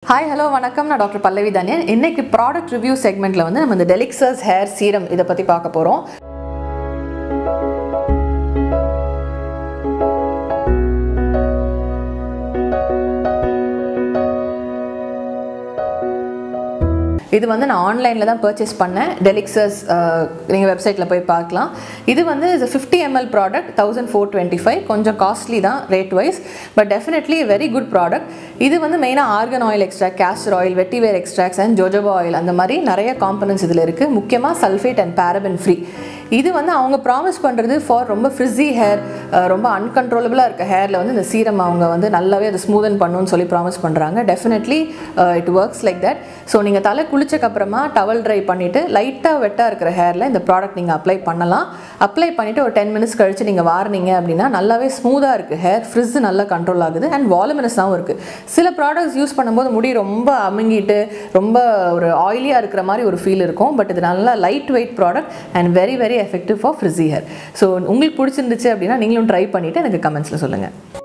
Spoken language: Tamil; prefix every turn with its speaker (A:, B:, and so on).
A: ஹாய் ஹலோ வணக்கம் நான் டாக்டர் பல்லவி தானியன் இன்னைக்கு ப்ராடக்ட் ரிவ்யூ செக்மெண்ட்டில் வந்து நம்ம இந்த டெலிக்சர்ஸ் ஹேர் சீரம் இதை பற்றி பார்க்க போகிறோம் இது வந்து நான் ஆன்லைனில் தான் பர்ச்சேஸ் பண்ணேன் டெலிக்சஸ் நீங்கள் வெப்சைட்டில் போய் பார்க்கலாம் இது வந்து இது fifty ML product thousand four twenty five கொஞ்சம் காஸ்ட்லி தான் rate wise but definitely very good product இது வந்து மெயினாக argan oil extract castor oil vetiver extracts and jojoba oil அந்த மாதிரி நிறைய காம்பனன்ஸ் இதில் இருக்குது முக்கியமாக சல்ஃபேட் அண்ட் பேரபன் ஃப்ரீ இது வந்து அவங்க ப்ராமிஸ் பண்ணுறது ஃபார் ரொம்ப ஃப்ரிஸி ஹேர் ரொம்ப அன்கன்ட்ரோலபிளாக இருக்க ஹேரில் வந்து இந்த சீரம் அவங்க வந்து நல்லாவே அதை ஸ்மூதன் பண்ணுன்னு சொல்லி ப்ராமிஸ் பண்ணுறாங்க definitely it works like that so நீங்கள் தலை குளிச்சக்கப்புறமா டவல் ட்ரை பண்ணிவிட்டு லைட்டாக வெட்டாக இருக்கிற ஹேரில் இந்த ப்ராடக்ட் நீங்கள் அப்ளை பண்ணலாம் அப்ளை பண்ணிவிட்டு ஒரு டென் மினிட்ஸ் கழித்து நீங்கள் வாரினீங்க அப்படின்னா நல்லாவே ஸ்மூத்தாக இருக்குது ஹேர் ஃப்ரிஸ் நல்லா கண்ட்ரோல் ஆகுது அண்ட் வாலுமினஸாகவும் இருக்குது சில ப்ராடக்ட்ஸ் யூஸ் பண்ணும்போது முடி ரொம்ப அமுங்கிட்டு ரொம்ப ஒரு ஆயிலியாக இருக்கிற மாதிரி ஒரு ஃபீல் இருக்கும் பட் இது நல்லா light weight product and very very effective for frizzy hair so உங்களுக்கு பிடிச்சிருந்துச்சு அப்படின்னா நீங்களும் ட்ரை பண்ணிவிட்டு எனக்கு கமெண்ட்ஸில் சொல்லுங்கள்